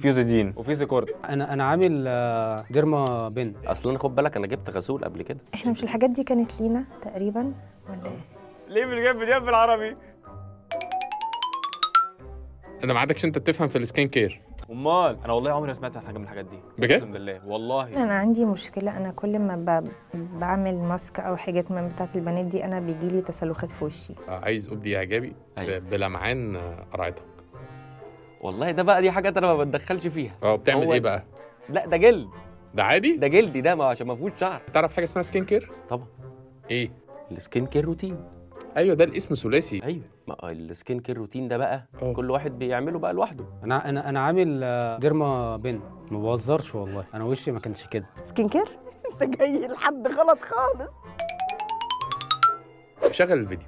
فيوزيدين وفي زيكورد انا انا عامل آه، ديرما بن اصل انا خد بالك انا جبت غسول قبل كده احنا مش الحاجات دي كانت لينا تقريبا ولا ايه ليه مش جايب فيديوهات بالعربي انا ما عادكش انت تفهم في السكين كير امال انا والله عمري ما سمعت عن حاجه من الحاجات دي بجد؟ اقسم بالله والله انا عندي مشكله انا كل ما ب... بعمل ماسك او حاجات من بتاعت البنات دي انا بيجي لي تسلخات في وشي آه، عايز ابدي اعجابي ب- أيوة. بلمعان آه، قرعتك والله ده بقى دي حاجات انا ما بتدخلش فيها اه بتعمل هو- ايه بقى لا ده جلد ده عادي ده جلدي ده ما عشان ما فيهوش شعر تعرف حاجه اسمها سكين كير طبعا ايه السكين كير روتين ايوه ده الاسم ثلاثي ايوه ما السكين كير روتين ده بقى اه. كل واحد بيعمله بقى لوحده انا انا انا عامل آه، ديرما بن ما بهزرش والله انا وشي ما كانش كده سكين كير انت جاي لحد غلط خالص شغل الفيديو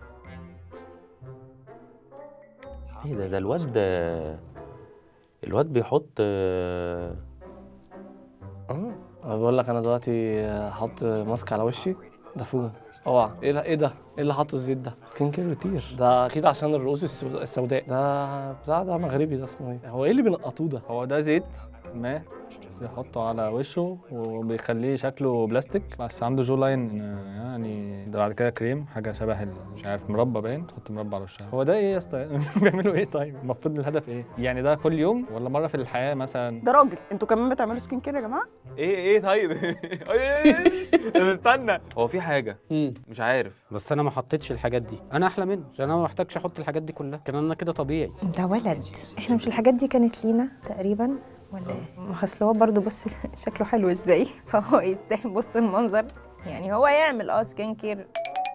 ايه ده ده الواد ده الواد بيحط آه، اه بقول لك انا دلوقتي هحط ماسك على وشي ده فوم اوعى ايه ده ايه ده ايه اللي حاطه الزيت ده سكين كير كتير ده اكيد عشان الرؤوس السو- السوداء ده بتاع ده مغربي ده اسمه ايه هو ايه اللي بينقطوه ده هو ده زيت ما بيحطه على وشه وبيخليه شكله بلاستيك بس عنده جو لاين آه، يعني ده بعد كده كريم حاجه شبه ال- مش عارف مربى باين تحط مربى على وشها هو ده ايه يا اسطى بيعملوا ايه طيب المفروض الهدف ايه يعني ده كل يوم ولا مره في الحياه مثلا ده راجل انتوا كمان بتعملوا سكين كير يا جماعه ايه ايه طيب ايه ايه طب استنى هو في حاجه مش عارف بس انا ما حطيتش الحاجات دي انا احلى منه عشان انا ما محتاجش احط الحاجات دي كلها كان انا كده طبيعي ده ولد احنا مش الحاجات دي كانت لينا تقريبا ولا ايه ما اصل هو برضه بص شكله حلو ازاي فهو يستاهل بص المنظر يعني هو يعمل اه سكين كير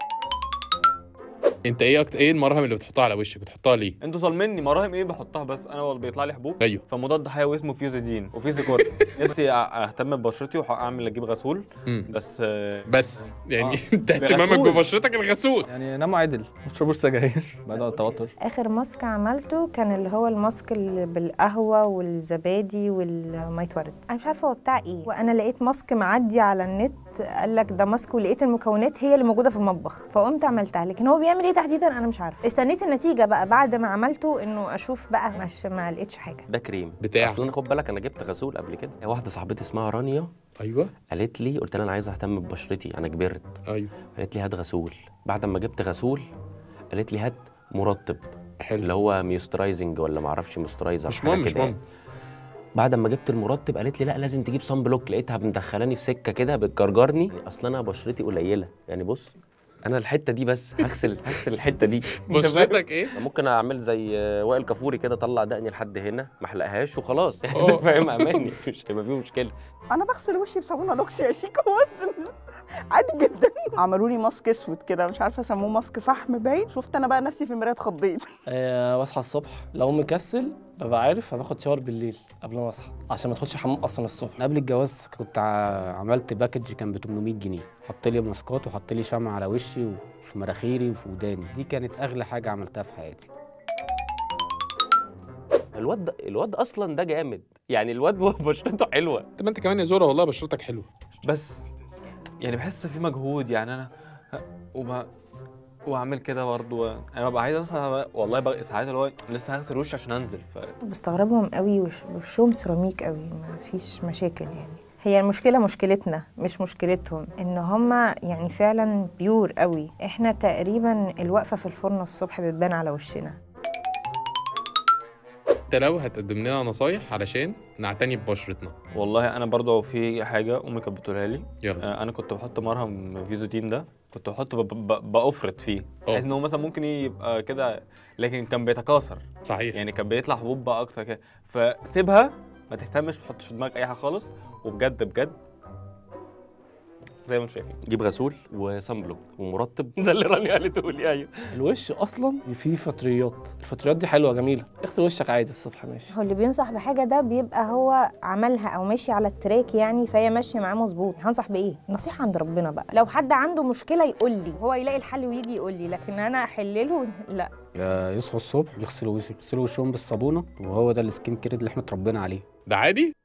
انت ايه أكتر ايه المراهم اللي بتحطها على وشك بتحطها ليه انتوا ظالميني مراهم ايه بحطها بس انا والله بيطلع لي حبوب ايوه فمضاد حيوي اسمه فيوزيدين وفي زيكورد نفسي أ- اهتم ببشرتي واعمل اجيب غسول مم. بس آه، بس يعني آه. انت اهتمامك بغسول. ببشرتك الغسول يعني ناموا عدل ما تشربوش سجاير بعد التوتر اخر ماسك عملته كان اللي هو الماسك اللي بالقهوه والزبادي والميه ورد انا مش عارفه هو بتاع ايه وانا لقيت ماسك معدي على النت قال لك ده ماسك ولقيت المكونات هي اللي موجوده في المطبخ فقمت عملتها لكن هو بيعمل ايه تحديدا انا مش عارفه استنيت النتيجه بقى بعد ما عملته انه اشوف بقى مش ما لقيتش حاجه ده كريم بتاع. اصل انا خد بالك انا جبت غسول قبل كده واحده صاحبتي اسمها رانيا ايوه قالت لي قلت لها انا عايزه اهتم ببشرتي انا كبرت ايوه قالت لي هات غسول بعد ما جبت غسول قالت لي هات مرطب حلو اللي هو ميسترايزنج ولا ما اعرفش ميسترايزر مش حاجة مهم مش كده مهم بعد ما جبت المرطب قالت لي لا لازم تجيب صن بلوك لقيتها مدخلاني في سكه كده بتجرجرني يعني اصل انا بشرتي قليله يعني بص انا الحته دي بس هغسل هغسل الحته دي أنت فاهم؟ بشرتك ايه أنا ممكن اعمل زي وائل كفوري كده اطلع دقني لحد هنا ما احلقهاش وخلاص يعني أوه. انت فاهم اماني مش هيبقى فيه مشكله انا بغسل وشي بصابونه لوكس يا شيكو وانزل عادي جدا عملوا لي ماسك اسود كده مش عارفه سموه ماسك فحم باين شفت انا بقى نفسي في المرايه اتخضيت آه واصحى الصبح لو مكسل ببقى عارف انا باخد شاور بالليل قبل ما اصحى عشان ما ادخلش الحمام اصلا الصبح أنا قبل الجواز كنت ع- عملت باكج كان ب 800 جنيه حط لي ماسكات وحط لي شمع على وشي وفي مناخيري وفي وداني دي كانت اغلى حاجه عملتها في حياتي الواد ده الواد اصلا ده جامد يعني الواد بشرته حلوه طب انت كمان يا زوره والله بشرتك حلوه بس يعني بحس في مجهود يعني انا وب... واعمل كده برضه انا ببقى عايز اصحى والله بقى ساعات اللي هو لسه هغسل وشي عشان انزل ف بستغربهم قوي وش- وشهم سيراميك قوي ما فيش مشاكل يعني هي المشكله مشكلتنا مش مشكلتهم ان هما يعني فعلا بيور قوي احنا تقريبا الوقفه في الفرن الصبح بتبان على وشنا انت لو هتقدم لنا نصايح علشان نعتني ببشرتنا والله انا برضه في حاجه امي كانت بتقولها لي يلا آه، انا كنت بحط مرهم فيزوتين ده كنت بحطه ب- ب- بافرط فيه اه. بحيث ان هو مثلا ممكن يبقى كده لكن كان بيتكاثر صحيح يعني كان بيطلع حبوب بقى اكتر كده فسيبها ما تهتمش ما تحطش في دماغك اي حاجه خالص وبجد بجد زي ما انتم شايفين جيب غسول وصن بلوك ومرطب ده اللي رانيا قالته لي ايوه الوش اصلا فيه فطريات الفطريات دي حلوه جميله اغسل وشك عادي الصبح ماشي هو اللي بينصح بحاجه ده بيبقى هو عملها او ماشي على التراك يعني فهي ماشيه معاه مظبوط هنصح بايه النصيحه عند ربنا بقى لو حد عنده مشكله يقول لي هو يلاقي الحل ويجي يقول لي لكن انا احلله لا يا يصحوا الصبح يغسلوا وش- يغسلوا وشهم بالصابونه وهو ده السكين كير اللي احنا اتربينا عليه ده عادي